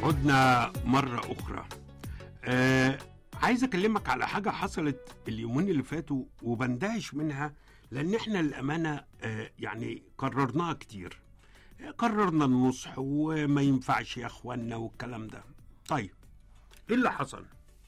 عدنا مرة أخرى آه عايز أكلمك على حاجة حصلت اليومين اللي فاتوا وبندهش منها لأن إحنا الأمانة آه يعني قررناها كتير قررنا النصح وما ينفعش يا إخوانا والكلام ده طيب إيه اللي حصل؟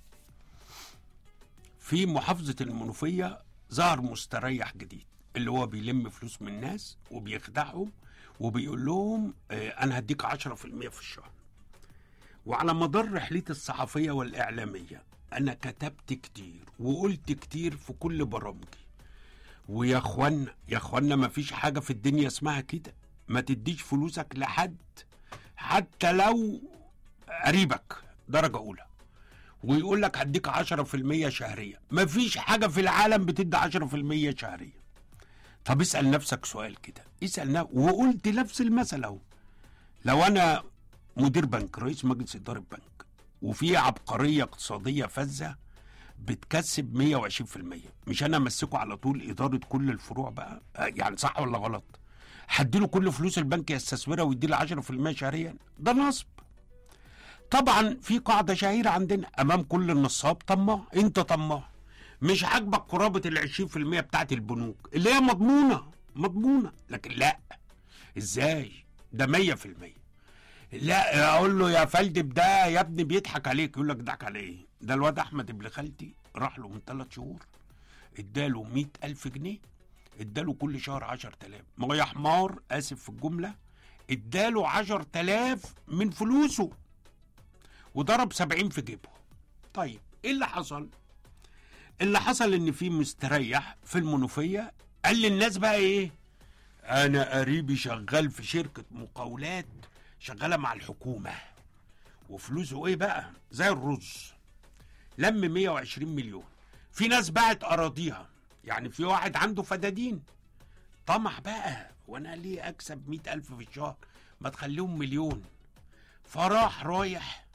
في محافظة المنوفية ظهر مستريح جديد اللي هو بيلم فلوس من الناس وبيخدعهم وبيقول لهم آه أنا هديك 10% في الشهر وعلى مدار رحلتي الصحفية والإعلامية أنا كتبت كتير وقلت كتير في كل برامجي ويا اخوانا يا اخوانا ما فيش حاجة في الدنيا اسمها كده ما تديش فلوسك لحد حتى لو قريبك درجة أولى ويقول لك هديك 10% شهرية ما فيش حاجة في العالم بتدي 10% شهرية طب اسأل نفسك سؤال كده اسأل نفسك وقلت نفس المثل اهو لو أنا مدير بنك رئيس مجلس إدارة بنك وفي عبقرية اقتصادية فذة بتكسب 120% مش أنا أمسكه على طول إدارة كل الفروع بقى آه، يعني صح ولا غلط هديله كل فلوس البنك يستثمرها ويديله 10% شهريا ده نصب طبعا في قاعدة شهيرة عندنا أمام كل النصاب طماع أنت طماع مش عاجبك قرابة ال 20% بتاعت البنوك اللي هي مضمونة مضمونة لكن لا ازاي ده 100% لا اقول له يا فلدب ده يا ابني بيضحك عليك يقول لك ضحك على ايه ده الواد احمد ابن خالتي راح له من ثلاث شهور اداله مئة ألف جنيه اداله كل شهر عشر تلاف ما هو يا حمار اسف في الجملة اداله عشر تلاف من فلوسه وضرب سبعين في جيبه طيب ايه اللي حصل اللي حصل ان في مستريح في المنوفية قال للناس بقى ايه انا قريبي شغال في شركة مقاولات شغالة مع الحكومة وفلوسه ايه بقى زي الرز لم 120 مليون في ناس باعت اراضيها يعني في واحد عنده فدادين طمع بقى وانا ليه اكسب مئة الف في الشهر ما تخليهم مليون فراح رايح